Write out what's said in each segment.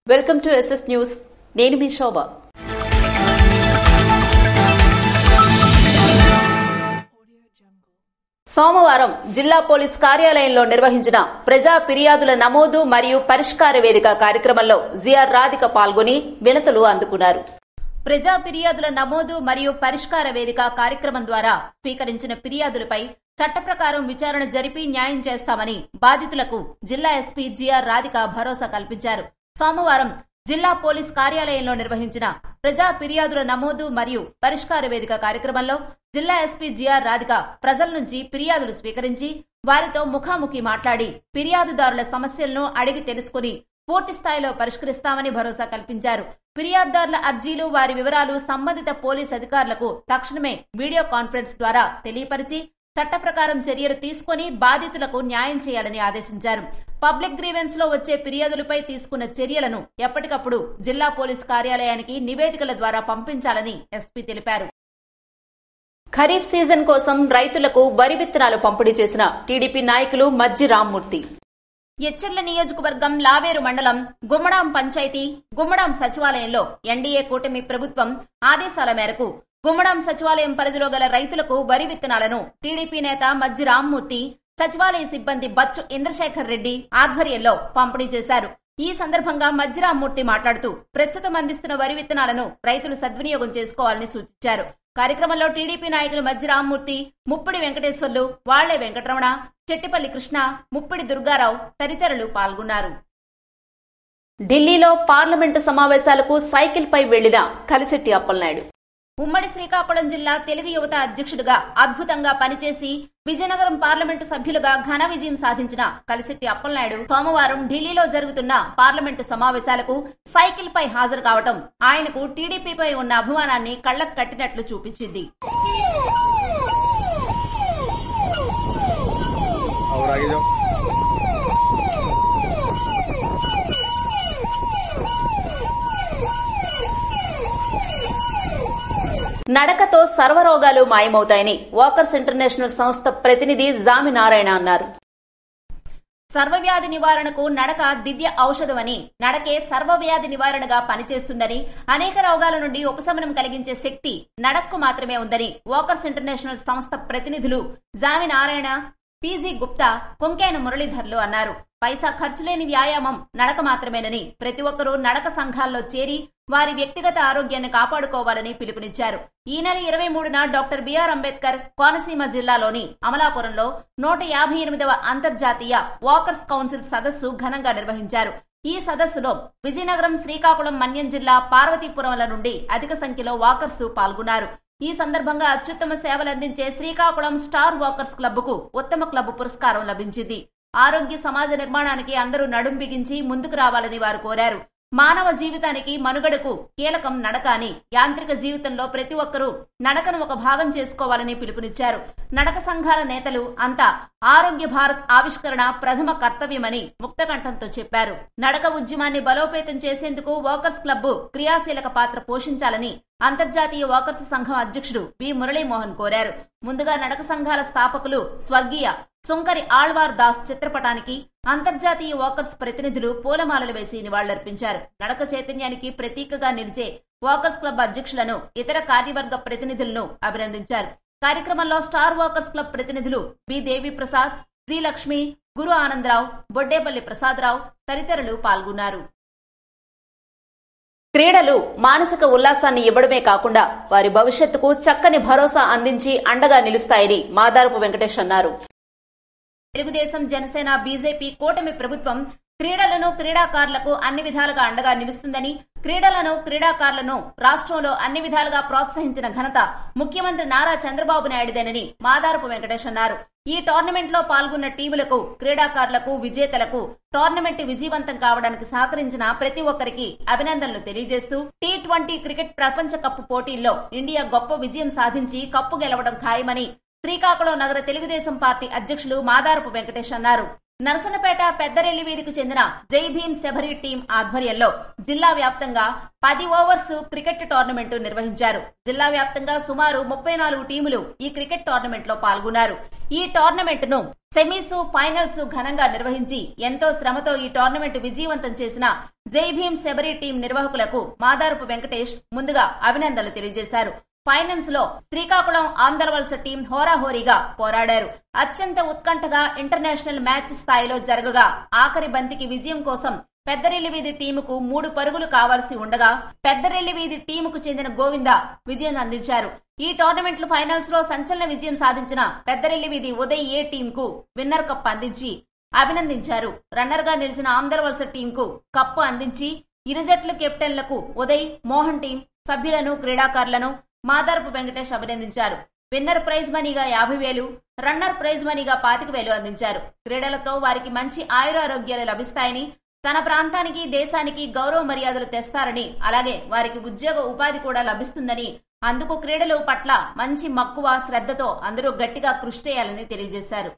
welcome to SS news నేను మీ శోభ సోమవారం జిల్లా పోలీస్ కార్యాలయంలో నిర్వహించిన ప్రజా ఫిర్యాదుల నమోదు మరియు పరిష్కార వేదిక కార్యక్రమంలో జిఆర్ రాధిక పాల్గొని వినతులు అందుకున్నారు ప్రజా ఫిర్యాదుల నమోదు మరియు పరిష్కార వేదిక కార్యక్రమం ద్వారా స్వీకరించిన ఫిర్యాదులపై చట్ట ప్రకారం విచారణ జరిపి న్యాయం చేస్తామని బాధితులకు జిల్లా ఎస్పీ జిఆర్ రాధిక భరోసా కల్పించారు సోమవారం జిల్లా పోలీస్ కార్యాలయంలో నిర్వహించిన ప్రజా ఫిర్యాదుల నమోదు మరియు పరిష్కార వేదిక కార్యక్రమంలో జిల్లా ఎస్పీ జిఆర్ రాధిక ప్రజల నుంచి ఫిర్యాదులు స్వీకరించి వారితో ముఖాముఖి మాట్లాడి ఫిర్యాదుదారుల సమస్యలను అడిగి తెలుసుకుని పూర్తి స్థాయిలో పరిష్కరిస్తామని భరోసా కల్పించారు ఫిర్యాదుదారుల అర్జీలు వారి వివరాలు సంబంధిత పోలీస్ అధికారులకు తక్షణమే వీడియో కాన్ఫరెన్స్ ద్వారా తెలియపరిచి చట్ట ప్రకారం చర్యలు తీసుకుని బాధితులకు న్యాయం చేయాలని ఆదేశించారు పబ్లిక్ గ్రీవెన్స్ లో వచ్చే ఫిర్యాదులపై తీసుకున్న చర్యలను ఎప్పటికప్పుడు జిల్లా పోలీస్ కార్యాలయానికి నివేదికల ద్వారా పంపించాలని ఎస్పీ తెలిపారు ఖరీఫ్ సీజన్ కోసం రైతులకు వరి విత్తనాలు పంపిణీ చేసిన టీడీపీ నాయకులు మజ్జి రామ్మూర్తి ఎచ్చెర్ల నియోజకవర్గం లావేరు మండలం గుమ్మడాం పంచాయతీ గుమ్మడాం సచివాలయంలో ఎన్డీఏ కూటమి ప్రభుత్వం ఆదేశాల మేరకు గుమ్మడాం సచివాలయం పరిధిలో గల రైతులకు వరి విత్తనాలను టీడీపీ నేత మజ్జి రామ్మూర్తి సచివాలయ సిబ్బంది బచ్చు ఇంద్రశేఖర్ రెడ్డి ఆధ్వర్యంలో పంపిణీ చేశారు ఈ సందర్భంగా మజ్జిరామ్మూర్తి మాట్లాడుతూ ప్రస్తుతం అందిస్తున్న వరి విత్తనాలను రైతులు సద్వినియోగం చేసుకోవాలని సూచించారు కార్యక్రమంలో టీడీపీ నాయకులు మధ్య రామ్మూర్తి ముప్పిడి వెంకటేశ్వర్లు వాళ్లే వెంకటరమణ చెట్టిపల్లి కృష్ణ ముప్పిడి దుర్గారావు తదితరులు పాల్గొన్నారు ఢిల్లీలో పార్లమెంటు సమావేశాలకు సైకిల్ పై వెళ్లిన కలిశెట్టి అప్పలనాయుడు ఉమ్మడి శ్రీకాకుళం జిల్లా తెలుగు యువత అధ్యక్షుడిగా అద్భుతంగా పనిచేసి విజయనగరం పార్లమెంటు సభ్యులుగా ఘన విజయం సాధించిన కలిశెట్టి అప్పలనాయుడు సోమవారం ఢిల్లీలో జరుగుతున్న పార్లమెంటు సమావేశాలకు సైకిల్ పై హాజరు కావడం ఆయనకు టీడీపీపై ఉన్న అభిమానాన్ని కళ్లకు కట్టినట్లు చూపించింది और आगे जाओ నడకతో సర్వరోగాలు మాయమవుతాయని వాకర్స్ ఇంటర్నేషనల్ సంస్థ ప్రతినిధి జామి నారాయణ అన్నారు సర్వవ్యాధి నివారణకు నడక దివ్య ఔషధమని నడకే సర్వవ్యాధి నివారణగా పనిచేస్తుందని అనేక రోగాల నుండి ఉపశమనం కలిగించే శక్తి నడక్కు మాత్రమే ఉందని వాకర్స్ ఇంటర్నేషనల్ సంస్థ ప్రతినిధులు జామి నారాయణ పీజీ గుప్తా కొంకేన మురళీధర్లు అన్నారు పైసా ఖర్చు లేని వ్యాయామం నడక మాత్రమేనని ప్రతి ఒక్కరూ నడక సంఘాల్లో చేరి వారి వ్యక్తిగత ఆరోగ్యాన్ని కాపాడుకోవాలని పిలుపునిచ్చారు ఈ నెల ఇరవై మూడున డాక్టర్ బిఆర్ అంబేద్కర్ కోనసీమ జిల్లాలోని అమలాపురంలో నూట యాభై ఎనిమిదవ అంతర్జాతీయ వాకర్స్ కౌన్సిల్ సదస్సు ఘనంగా నిర్వహించారు ఈ సదస్సులో విజయనగరం శ్రీకాకుళం మన్యం జిల్లా పార్వతీపురంల నుండి అధిక సంఖ్యలో వాకర్స్ పాల్గొన్నారు ఈ సందర్భంగా అత్యుత్తమ సేవలందించే శ్రీకాకుళం స్టార్ వాకర్స్ క్లబ్కు ఉత్తమ క్లబ్ పురస్కారం లభించింది ఆరోగ్య సమాజ నిర్మాణానికి అందరూ నడుం బిగించి ముందుకు రావాలని వారు కోరారు మానవ జీవితానికి మనుగడకు కీలకం నడక అని యాంత్రిక జీవితంలో ప్రతి ఒక్కరూ నడకను ఒక భాగం చేసుకోవాలని పిలుపునిచ్చారు నడక సంఘాల నేతలు అంతా ఆరోగ్య భారత్ ఆవిష్కరణ ప్రథమ కర్తవ్యమని ముక్తకంఠంతో చెప్పారు నడక ఉద్యమాన్ని బలోపేతం చేసేందుకు వాకర్స్ క్లబ్ క్రియాశీలక పాత్ర పోషించాలని అంతర్జాతీయ వాకర్స్ సంఘం అధ్యక్షుడు వి మురళీమోహన్ కోరారు ముందుగా నడక సంఘాల స్థాపకులు స్వర్గీయ సుంకరి ఆళ్వార్ దాస్ చిత్రపటానికి అంతర్జాతీయ వాకర్స్ ప్రతినిధులు పూలమాలలు వేసి నివాళులర్పించారు నడక చైతన్యానికి ప్రతీకగా నిలిచే వాకర్స్ క్లబ్ అధ్యక్షులను ఇతర కార్యవర్గ ప్రతినిధులను అభినందించారు కార్యక్రమంలో స్టార్ వాకర్స్ క్లబ్ ప్రతినిధులు బి దేవి ప్రసాద్ జి లక్ష్మి గురు ఆనందరావు బొడ్డేపల్లి ప్రసాదరావు తదితరులు పాల్గొన్నారు క్రీడలు మానసిక ఉల్లాసాన్ని ఇవ్వడమే కాకుండా వారి భవిష్యత్తుకు చక్కని భరోసా అందించి అండగా నిలుస్తాయని మాదారపు వెంకటేష్ అన్నారు తెలుగుదేశం జనసేన బీజేపీ కూటమి ప్రభుత్వం క్రీడలను క్రీడాకారులకు అన్ని విధాలుగా అండగా నిలుస్తుందని క్రీడలను క్రీడాకారులను రాష్ట్రంలో అన్ని విధాలుగా ప్రోత్సహించిన ఘనత ముఖ్యమంత్రి నారా చంద్రబాబు నాయుడుదేనని మాదారపు వెంకటేష్ అన్నారు ఈ టోర్నమెంట్ లో పాల్గొన్న టీములకు క్రీడాకారులకు విజేతలకు టోర్నమెంట్ విజయవంతం కావడానికి సహకరించిన ప్రతి ఒక్కరికి అభినందనలు తెలియజేస్తూ టీ ట్వంటీ క్రికెట్ ప్రపంచ కప్ పోటీల్లో ఇండియా గొప్ప విజయం సాధించి కప్పు గెలవడం ఖాయమని శ్రీకాకుళం నగర తెలుగుదేశం పార్టీ అధ్యక్షులు మాదారపు వెంకటేష్ అన్నారు నరసనపేట పెద్దరెల్లి వీధికి చెందిన జై భీమ్ శబరి టీం ఆధ్వర్యంలో జిల్లా వ్యాప్తంగా పది ఓవర్స్ క్రికెట్ టోర్నమెంట్ నిర్వహించారు జిల్లా వ్యాప్తంగా సుమారు ముప్పై నాలుగు టీములు ఈ క్రికెట్ టోర్నమెంట్ లో పాల్గొన్నారు ఈ టోర్నమెంట్ ను సెమీస్ ఫైనల్స్ ఘనంగా నిర్వహించి ఎంతో శ్రమతో ఈ టోర్నమెంట్ విజయవంతం చేసిన జై భీమ్ శబరి టీం నిర్వాహకులకు మాదారపు వెంకటేష్ ముందుగా అభినందనలు తెలియజేశారు ఫైనల్స్ లో శ్రీకాకుళం ఆంధ్రవలస టీం హోరాహోరీగా పోరాడారు అత్యంత ఉత్కంఠగా ఇంటర్నేషనల్ మ్యాచ్ స్థాయిలో జరగగా ఆఖరి బంతికి విజయం కోసం పెద్దరెల్లి వీధి టీముకు మూడు పరుగులు కావాల్సి ఉండగా పెద్దరెల్లి వీధి టీముకు చెందిన గోవింద విజయం అందించారు ఈ టోర్నమెంట్ ఫైనల్స్ లో సంచలన విజయం సాధించిన పెద్దరెల్లి వీధి ఉదయ్ ఏ టీం కు విన్నర్ కప్ అందించి అభినందించారు రన్నర్ గా నిలిచిన ఆంధ్రవలస టీం కు కప్పు అందించి ఇరు జట్ల కెప్టెన్లకు ఉదయ్ మోహన్ టీం సభ్యులను క్రీడాకారులను మాదారపు వెంకటేష్ అభినందించారు విన్నర్ ప్రైజ్ మనీగా యాభై వేలు రన్నర్ ప్రైజ్ మనీగా పాతిక వేలు అందించారు క్రీడలతో వారికి మంచి ఆయురారోగ్యాలు లభిస్తాయని తన ప్రాంతానికి దేశానికి గౌరవ మర్యాదలు తెస్తారని అలాగే వారికి ఉద్యోగ ఉపాధి కూడా లభిస్తుందని అందుకు క్రీడల పట్ల మంచి మక్కువ శ్రద్ధతో అందరూ గట్టిగా కృషి చేయాలని తెలియజేశారు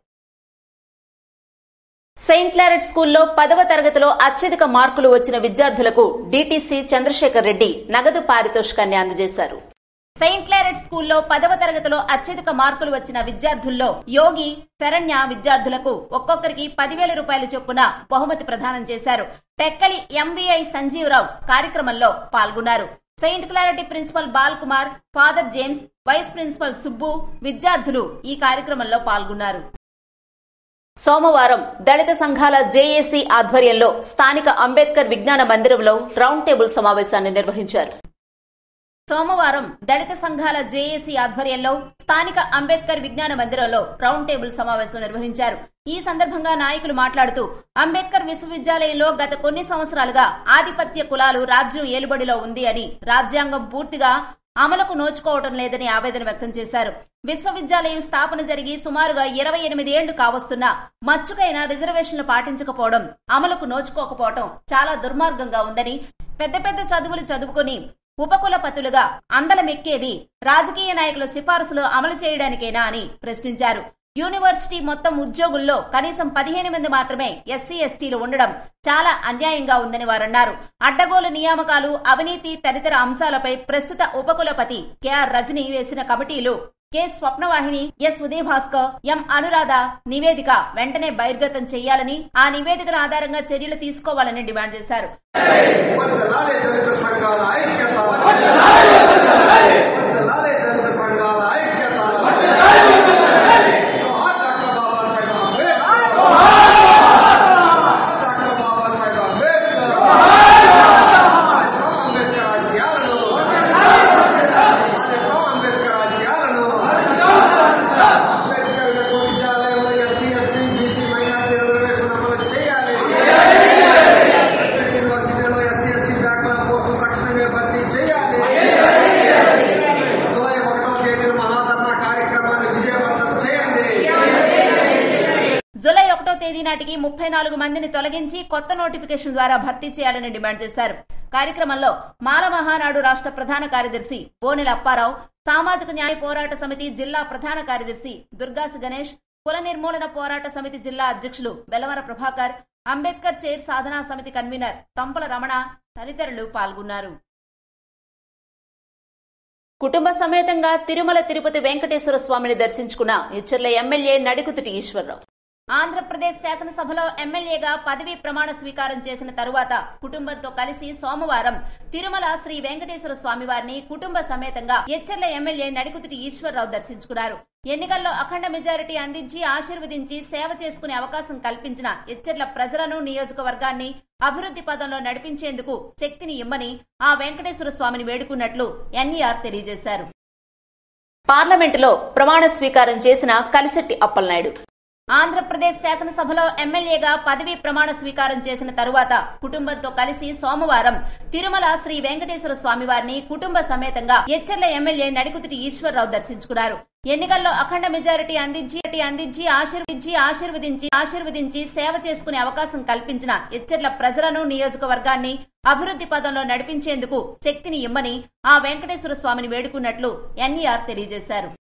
సెయింట్ క్లారెట్ స్కూల్లో పదవ తరగతిలో అత్యధిక మార్కులు వచ్చిన విద్యార్థులకు డీటీసీ చంద్రశేఖర్ రెడ్డి నగదు పారితోషికాన్ని అందజేశారు సెయింట్ క్లారెట్ స్కూల్లో పదవ తరగతిలో అత్యధిక మార్కులు వచ్చిన విద్యార్థుల్లో యోగి శరణ్య విద్యార్థులకు ఒక్కొక్కరికి పదివేల రూపాయల చొప్పున బహుమతి ప్రదానం చేశారు టెక్కలి ఎంబీఐ సంజీవరావు కార్యక్రమంలో పాల్గొన్నారు saint clarity principal Bal Kumar father James vice principal Subbu విద్యార్థులు ఈ కార్యక్రమంలో పాల్గొన్నారు సోమవారం దళిత సంఘాల జేఏసీ ఆధ్వర్యంలో స్థానిక అంబేద్కర్ విజ్ఞాన మందిరంలో రౌండ్ టేబుల్ సమావేశాన్ని నిర్వహించారు సోమవారం దళిత సంఘాల జేఏసీ ఆధ్వర్యంలో స్థానిక అంబేద్కర్ విజ్ఞాన మందిరంలో రౌండ్ టేబుల్ సమావేశం నిర్వహించారు ఈ సందర్భంగా నాయకులు మాట్లాడుతూ అంబేద్కర్ విశ్వవిద్యాలయంలో గత కొన్ని సంవత్సరాలుగా ఆధిపత్య కులాలు రాజ్యం ఏలుబడిలో ఉంది అని రాజ్యాంగం పూర్తిగా అమలుకు నోచుకోవడం లేదని ఆవేదన వ్యక్తం చేశారు విశ్వవిద్యాలయం స్థాపన జరిగి సుమారుగా ఇరవై ఎనిమిది ఏళ్లు కావస్తున్నా మచ్చుకైన రిజర్వేషన్లు పాటించకపోవడం అమలుకు నోచుకోకపోవడం చాలా దుర్మార్గంగా ఉందని పెద్ద పెద్ద చదువులు చదువుకుని ఉపకులపతులుగా అందలమెక్కేది రాజకీయ నాయకుల సిఫారసులు అమలు చేయడానికేనా అని ప్రశ్నించారు యూనివర్సిటీ మొత్తం ఉద్యోగుల్లో కనీసం పదిహేను మంది మాత్రమే ఎస్సీ ఎస్టీలు ఉండడం చాలా అన్యాయంగా ఉందని వారన్నారు అడ్డగోలు నియామకాలు అవినీతి తదితర అంశాలపై ప్రస్తుత ఉపకులపతి కెఆర్ రజని వేసిన కమిటీలు K Swapnavahini S Udaya Bhaskar M Anuradha నివేదిక వెంటనే బహిర్గతం చేయాలని ఆ నివేదికల ఆధారంగా చర్యలు తీసుకోవాలని డిమాండ్ చేశారు వందలాలే దళిత సంఘాల ఐక్యత వందలాలే దళిత సంఘాల ఐక్యత జోహార్ డాక్టర్ బాబాసాహెబ్ అంబేద్కర్ డాక్టర్ బాబాసాహెబ్ అంబేద్కర్ రాజేస్తాం అంబేద్కర్ ఆశయాలను రాజేస్తాం అంబేద్కర్ ఆశయాలను అంబేద్కర్ విశ్వవిద్యాలయంలో SC ST BC minority reservation అమలు చేయాలి యూనివర్సిటీలో ఎస్సీ ఎస్టీ బ్యాక్లాగ్ పోస్టులు తక్షణమే భర్తీ చేయాలి జూలై ఒకటో తేదీన మహాధర్నా కార్యక్రమాన్ని విజయవంతం చేయండి జులై ఒకటో తేదీ నాటికి ముప్పై నాలుగు మందిని తొలగించి కొత్త నోటిఫికేషన్ ద్వారా భర్తీ చేయాలని డిమాండ్ చేశారు కార్యక్రమంలో మాల మహానాడు రాష్ట్ర ప్రధాన కార్యదర్శి బోనెల అప్పారావు సామాజిక న్యాయ పోరాట సమితి జిల్లా ప్రధాన కార్యదర్శి దుర్గాసి గణేష్ కుల నిర్మూలన పోరాట సమితి జిల్లా అధ్యక్షులు బెలవర ప్రభాకర్ అంబేద్కర్ చైర్ సాధనా సమితి కన్వీనర్ టంపల రమణ తదితరులు పాల్గొన్నారు కుటుంబ సమేతంగా తిరుమల తిరుపతి వెంకటేశ్వర స్వామిని దర్శించుకున్న ఇచ్చర్ల ఎమ్మెల్యే నడికుతుటి ఈశ్వరరావు ఆంధ్రప్రదేశ్ శాసనసభలో ఎమ్మెల్యేగా పదవీ ప్రమాణ స్వీకారం చేసిన తరువాత కుటుంబంతో కలిసి సోమవారం తిరుమల శ్రీ వెంకటేశ్వర స్వామివారిని కుటుంబ సమేతంగా ఎచ్చర్ల ఎమ్మెల్యే నడికుతుటి ఈశ్వరరావు దర్శించుకున్నారు ఎన్నికల్లో అఖండ మెజారిటీ అందించి ఆశీర్వదించి సేవ చేసుకునే అవకాశం కల్పించిన ఎచ్చర్ల ప్రజలను నియోజకవర్గాన్ని అభివృద్ధి పదంలో నడిపించేందుకు శక్తిని ఇమ్మని ఆ వెంకటేశ్వర స్వామిని వేడుకున్నట్లు ఎన్ఈఆర్ తెలియజేశారు పార్లమెంటులో ప్రమాణ స్వీకారం చేసిన కలిశెట్టి అప్పలనాయుడు ఆంధ్రప్రదేశ్ శాసనసభలో ఎమ్మెల్యేగా పదవీ ప్రమాణ స్వీకారం చేసిన తరువాత కుటుంబంతో కలిసి సోమవారం తిరుమల శ్రీ వెంకటేశ్వర స్వామివారిని కుటుంబ సమేతంగా ఎచ్చర్ల ఎమ్మెల్యే నడికుతిటి ఈశ్వరరావు దర్శించుకున్నారు ఎన్నికల్లో అఖండ మెజారిటీ అందించి అందించి ఆశీర్వదించి ఆశీర్వదించి ఆశీర్వదించి సేవ చేసుకునే అవకాశం కల్పించిన ఎచ్చర్ల ప్రజలను నియోజకవర్గాన్ని అభివృద్ధి పదంలో నడిపించేందుకు శక్తిని ఇమ్మని ఆ వెంకటేశ్వర స్వామిని వేడుకున్నట్లు ఎన్ఈఆర్ తెలియజేశారు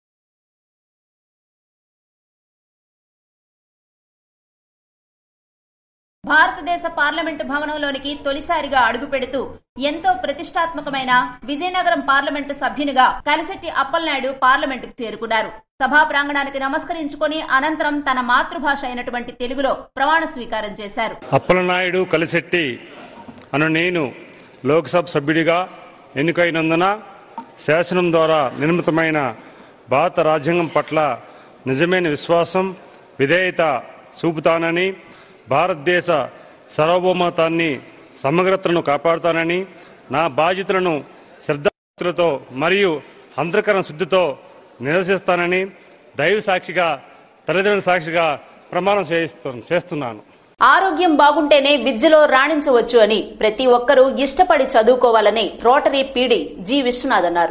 భారతదేశ పార్లమెంటు భవనంలోనికి తొలిసారిగా అడుగుపెడుతూ ఎంతో ప్రతిష్టాత్మకమైన విజయనగరం పార్లమెంటు సభ్యునిగా కలిశెట్టి అప్పలనాయుడు పార్లమెంటుకు చేరుకున్నారు సభా ప్రాంగణానికి నమస్కరించుకుని అనంతరం తన మాతృభాష అయినటువంటి తెలుగులో ప్రమాణ స్వీకారం చేశారు అప్పలనాయుడు కలిశెట్టి అను నేను లోక్సభ సభ్యుడిగా ఎన్నికైనందున శాసనం ద్వారా నిర్మితమైన భారత రాజ్యాంగం పట్ల నిజమైన విశ్వాసం విధేయత చూపుతానని భారతదేశ సార్వభౌమతాన్ని సమగ్రతను కాపాడుతానని నా బాధ్యతలను శ్రద్ధాతో మరియు అంతర్కరణ శుద్ధితో నిరసిస్తానని దైవ సాక్షిగా తల్లిదండ్రుల సాక్షిగా ప్రమాణం చేయిస్తు- చేస్తున్నాను ఆరోగ్యం బాగుంటేనే విద్యలో రాణించవచ్చు అని ప్రతి ఒక్కరూ ఇష్టపడి చదువుకోవాలని రోటరీ పీడి జి విశ్వనాథ్ అన్నారు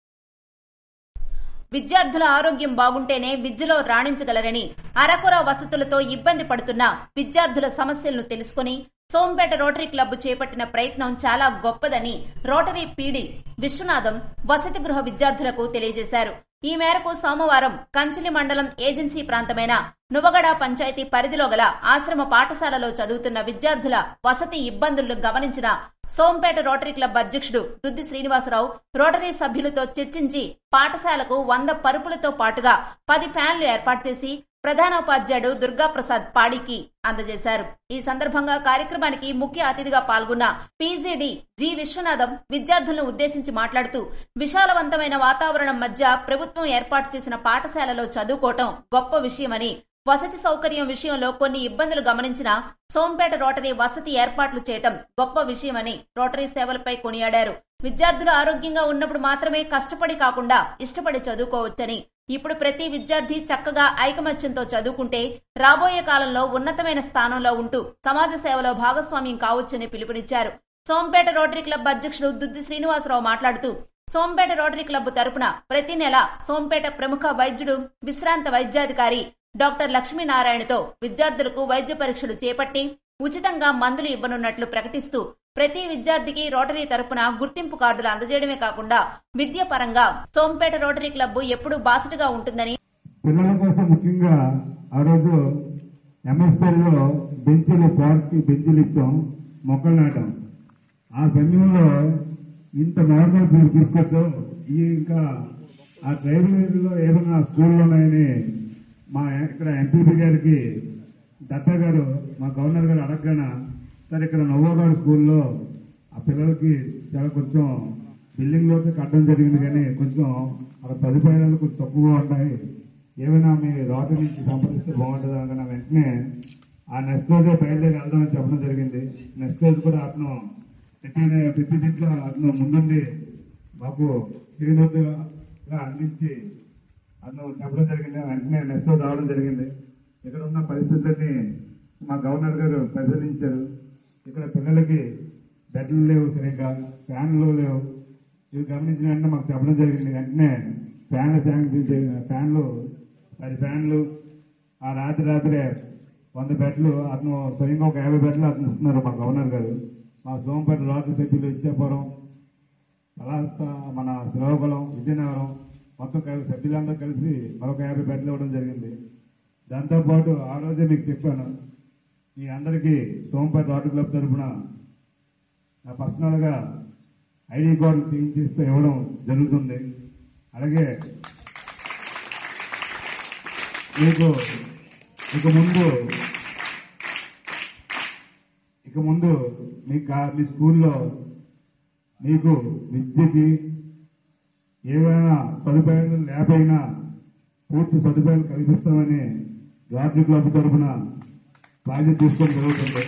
విద్యార్థుల ఆరోగ్యం బాగుంటేనే విద్యలో రాణించగలరని అరకొర వసతులతో ఇబ్బంది పడుతున్న విద్యార్థుల సమస్యలను తెలుసుకుని సోంపేట రోటరీ క్లబ్ చేపట్టిన ప్రయత్నం చాలా గొప్పదని రోటరీ పీడి విశ్వనాథం వసతి గృహ విద్యార్థులకు తెలియజేశారు ఈ మేరకు సోమవారం కంచిలి మండలం ఏజెన్సీ ప్రాంతమైన నువగడ పంచాయతీ పరిధిలో గల ఆశ్రమ పాఠశాలలో చదువుతున్న విద్యార్థుల వసతి ఇబ్బందులను గమనించిన సోంపేట రోటరీ క్లబ్ అధ్యక్షుడు దుద్ది శ్రీనివాసరావు రోటరీ సభ్యులతో చర్చించి పాఠశాలకు వంద పరుపులతో పాటుగా పది ఫ్యాన్లు ఏర్పాటు చేసి ప్రధానోపాధ్యాయుడు దుర్గాప్రసాద్ పాడికి అందజేశారు ఈ సందర్భంగా కార్యక్రమానికి ముఖ్య అతిథిగా పాల్గొన్న పీజీడీ జి విశ్వనాథం విద్యార్థులను ఉద్దేశించి మాట్లాడుతూ విశాలవంతమైన వాతావరణం మధ్య ప్రభుత్వం ఏర్పాటు చేసిన పాఠశాలలో చదువుకోవటం గొప్ప విషయమని వసతి సౌకర్యం విషయంలో కొన్ని ఇబ్బందులు గమనించిన సోంపేట రోటరీ వసతి ఏర్పాట్లు చేయటం గొప్ప విషయమని రోటరీ సేవలపై కొనియాడారు విద్యార్థులు ఆరోగ్యంగా ఉన్నప్పుడు మాత్రమే కష్టపడి కాకుండా ఇష్టపడి చదువుకోవచ్చని ఇప్పుడు ప్రతి విద్యార్థి చక్కగా ఐకమత్యంతో చదువుకుంటే రాబోయే కాలంలో ఉన్నతమైన స్థానంలో ఉంటూ సమాజ సేవలో భాగస్వామ్యం కావచ్చని పిలుపునిచ్చారు సోంపేట రోటరీ క్లబ్ అధ్యక్షుడు దుద్ది శ్రీనివాసరావు మాట్లాడుతూ సోంపేట రోటరీ క్లబ్ తరపున ప్రతి నెల సోంపేట ప్రముఖ వైద్యుడు విశ్రాంత వైద్యాధికారి డాక్టర్ లక్ష్మీనారాయణతో విద్యార్థులకు వైద్య పరీక్షలు చేపట్టి ఉచితంగా మందులు ఇవ్వనున్నట్లు ప్రకటిస్తూ ప్రతి విద్యార్థికి రోటరీ తరపున గుర్తింపు కార్డులు అందజేయడమే కాకుండా విద్య పరంగా సోంపేట రోటరీ క్లబ్ ఎప్పుడూ బాసటగా ఉంటుందని పిల్లల కోసం ముఖ్యంగా ఆ రోజు ఎంఎస్పీలో బెంచీలు పార్క్కి బెంచీలు ఇచ్చాం మొక్కలు నాటాం ఆ సమయంలో ఇంత నార్మల్ మీరు తీసుకొచ్చాం ఈ ఇంకా ఆ ట్రైబల్ ఏరియాలో ఏదైనా స్కూళ్ళు ఉన్నాయని మా ఇక్కడ ఎంపీపీ గారికి దత్తా గారు మా గవర్నర్ గారు అడగగానే సార్ ఇక్కడ నవ్వగారు స్కూల్లో ఆ పిల్లలకి చాలా కొంచెం బిల్డింగ్ లోకి కట్టడం జరిగింది కానీ కొంచెం అక్కడ సదుపాయాలు కొంచెం తక్కువగా ఉంటాయి ఏమైనా మీ రోడ్డు నుంచి సంప్రదిస్తే బాగుంటుంది అనగా వెంటనే ఆ నెక్స్ట్ రోజే బయలుదేరి వెళ్దామని చెప్పడం జరిగింది నెక్స్ట్ రోజు కూడా అతను ప్రతి ప్రతి దీంట్లో అతను ముందుండి మాకు చేదోడుగా అందించి అతను చెప్పడం జరిగింది వెంటనే నెక్స్ట్ రోజు రావడం జరిగింది ఇక్కడ ఉన్న పరిస్థితులన్నీ మా గవర్నర్ గారు పరిశీలించారు ఇక్కడ పిల్లలకి బెడ్లు లేవు సరిగ్గా ఫ్యాన్లు లేవు ఇవి గమనించిన వెంటనే మాకు చెప్పడం జరిగింది వెంటనే ఫ్యాన్లు శాంక్షన్ చేయ- ఫ్యాన్లు పది ఫ్యాన్లు ఆ రాత్రి రాత్రే వంద బెడ్లు అతను స్వయంగా ఒక యాభై బెడ్లు అతను ఇస్తున్నారు మా గవర్నర్ గారు మా సోమపేట రాత్రి సభ్యులు ఇచ్చాపురం పలాస మన శ్రీకాకుళం విజయనగరం మొత్తం కలిసి సభ్యులందరూ కలిసి మరొక యాభై బెడ్లు ఇవ్వడం జరిగింది దాంతోపాటు ఆ రోజే మీకు చెప్పాను మీ అందరికీ సోమపేట వాటర్ క్లబ్ తరఫున నా పర్సనల్ గా ఐడి కార్డు చేంజ్ చేస్తూ ఇవ్వడం జరుగుతుంది అలాగే మీకు ఇక ముందు ఇక ముందు మీ కా- మీ స్కూల్లో మీకు విద్యకి ఏవైనా సదుపాయాలు లేకపోయినా పూర్తి సదుపాయాలు కల్పిస్తామని రాత్రి క్లబ్ తరఫున బాధ్యత తీసుకొని జరుగుతుంది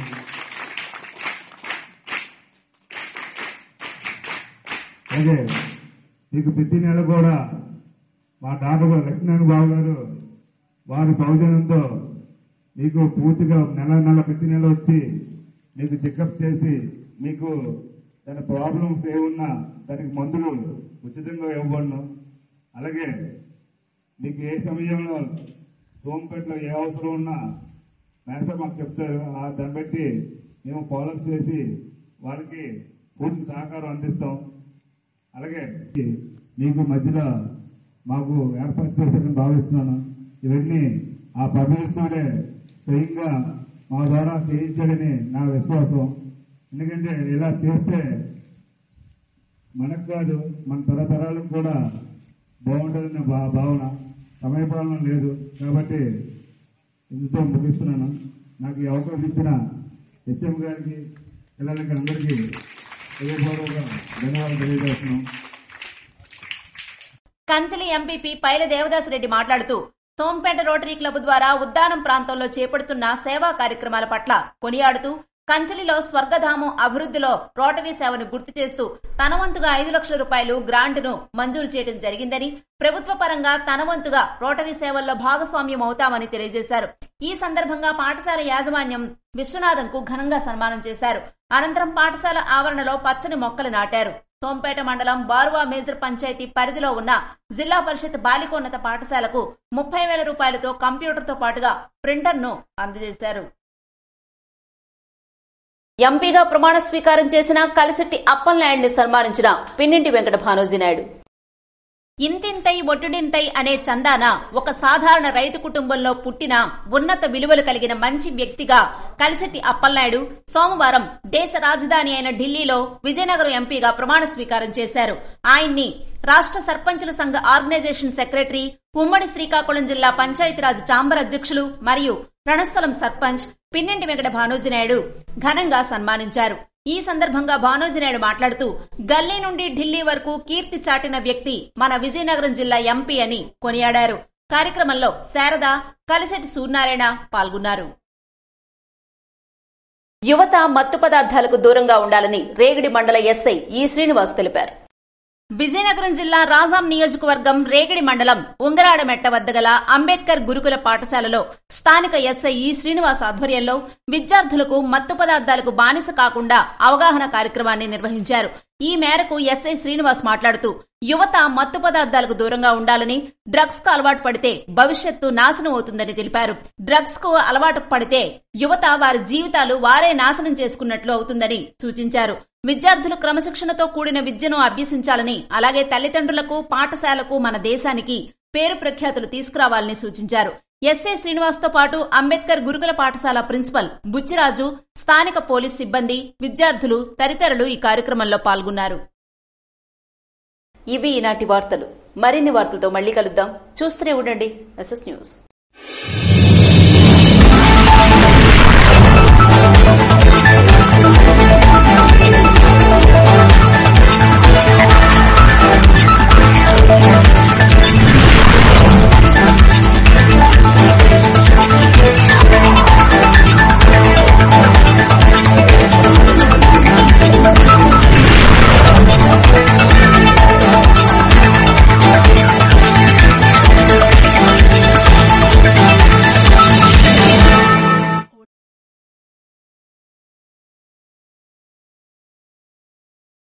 అలాగే మీకు ప్రతి నెల కూడా మా డాక్టర్ లక్ష్మీనారాయణ బాబు గారు వారి సౌజన్యంతో మీకు పూర్తిగా నెల నెల ప్రతి నెల వచ్చి మీకు చెకప్ చేసి మీకు దాని ప్రాబ్లమ్స్ ఏమున్నా దానికి మందులు ఉచితంగా ఇవ్వబడను అలాగే మీకు ఏ సమయంలో సోంపేటలో ఏ అవసరం ఉన్నా మేనేజర్ మాకు చెప్తారు ఆ దాన్ని బట్టి మేము ఫాలోఅప్ చేసి వారికి పూర్తి సహకారం అందిస్తాం అలాగే మీకు మధ్యలో మాకు ఏర్పాటు చేశారని భావిస్తున్నాను ఇవన్నీ ఆ పరమేశ్వరే స్వయంగా మా ద్వారా చేయించాడని నా విశ్వాసం ఎందుకంటే ఇలా చేస్తే మనకు కాదు మన తరతరాలకు కూడా బాగుంటుందన్న భా భావన సమయపాలన లేదు కాబట్టి ఇందుతో ముగిస్తున్నాను నాకు ఈ అవకాశం ఇచ్చిన హెచ్ఎం గారికి పిల్లలకి అందరికీ హృదయపూర్వక ధన్యవాదాలు తెలియజేస్తున్నాం కంచలి ఎంపీపీ పైల దేవదాసరెడ్డి మాట్లాడుతూ సోంపేట రోటరీ క్లబ్ ద్వారా ఉద్దానం ప్రాంతంలో చేపడుతున్న సేవా కార్యక్రమాల పట్ల కొనియాడుతూ కంచలిలో స్వర్గధామం అభివృద్ధిలో రోటరీ సేవను గుర్తు చేస్తూ తన వంతుగా ఐదు లక్షల రూపాయలు గ్రాంట్ను మంజూరు చేయడం జరిగిందని ప్రభుత్వ పరంగా తన వంతుగా రోటరీ సేవల్లో భాగస్వామ్యం అవుతామని తెలియజేశారు ఈ సందర్భంగా పాఠశాల యాజమాన్యం విశ్వనాథంకు ఘనంగా సన్మానం చేశారు అనంతరం పాఠశాల ఆవరణలో పచ్చని మొక్కలు నాటారు సోంపేట మండలం బారువా మేజర్ పంచాయతీ పరిధిలో ఉన్న జిల్లా పరిషత్ బాలికోన్నత పాఠశాలకు ముప్పై వేల రూపాయలతో కంప్యూటర్తో పాటుగా ప్రింటర్ను అందజేశారు ఎంపీగా ప్రమాణ స్వీకారం చేసిన కలిసిట్టి అప్పలనాయుడిని సన్మానించిన పిన్నింటి వెంకట భానోజీ నాయుడు ఇంతింతై ఒట్టుడింతై అనే చందాన ఒక సాధారణ రైతు కుటుంబంలో పుట్టిన ఉన్నత విలువలు కలిగిన మంచి వ్యక్తిగా కలిసెట్టి అప్పలనాయుడు సోమవారం దేశ రాజధాని అయిన ఢిల్లీలో విజయనగరం ఎంపీగా ప్రమాణ స్వీకారం చేశారు ఆయన్ని రాష్ట్ర సర్పంచుల సంఘ ఆర్గనైజేషన్ సెక్రటరీ ఉమ్మడి శ్రీకాకుళం జిల్లా పంచాయతీరాజ్ చాంబర్ అధ్యక్షులు మరియు రణస్థలం సర్పంచ్ పిన్నింటి వెంకట భానోజీనాయుడు ఘనంగా సన్మానించారు ఈ సందర్భంగా భానోజీనాయుడు మాట్లాడుతూ గల్లీ నుండి ఢిల్లీ వరకు కీర్తి చాటిన వ్యక్తి మన విజయనగరం జిల్లా ఎంపీ అని కొనియాడారు కార్యక్రమంలో శారద కలిసెట్టి సూర్యనారాయణ పాల్గొన్నారు యువత మత్తు పదార్థాలకు దూరంగా ఉండాలని రేగిడి మండల ఎస్ఐ ఈ శ్రీనివాస్ తెలిపారు విజయనగరం జిల్లా రాజాం నియోజకవర్గం రేగడి మండలం ఉంగరాడమెట్ట వద్ద గల అంబేద్కర్ గురుకుల పాఠశాలలో స్థానిక ఎస్ఐ ఈ శ్రీనివాస్ ఆధ్వర్యంలో విద్యార్థులకు మత్తు పదార్థాలకు బానిస కాకుండా అవగాహన కార్యక్రమాన్ని నిర్వహించారు ఈ మేరకు ఎస్ఐ శ్రీనివాస్ మాట్లాడుతూ యువత మత్తు పదార్థాలకు దూరంగా ఉండాలని డ్రగ్స్ కు అలవాటు పడితే భవిష్యత్తు నాశనం అవుతుందని తెలిపారు డ్రగ్స్ కు అలవాటు పడితే యువత వారి జీవితాలు వారే నాశనం చేసుకున్నట్లు అవుతుందని సూచించారు విద్యార్థులు క్రమశిక్షణతో కూడిన విద్యను అభ్యసించాలని అలాగే తల్లిదండ్రులకు పాఠశాలకు మన దేశానికి పేరు ప్రఖ్యాతులు తీసుకురావాలని సూచించారు ఎస్ఏ శ్రీనివాస్ తో పాటు అంబేద్కర్ గురుకుల పాఠశాల ప్రిన్సిపల్ బుచ్చిరాజు స్థానిక పోలీస్ సిబ్బంది విద్యార్థులు తదితరులు ఈ కార్యక్రమంలో పాల్గొన్నారు ఇవి ఈనాటి వార్తలు మరిన్ని వార్తలతో మళ్ళీ కలుద్దాం చూస్తూనే ఉండండి ఎస్ఎస్ న్యూస్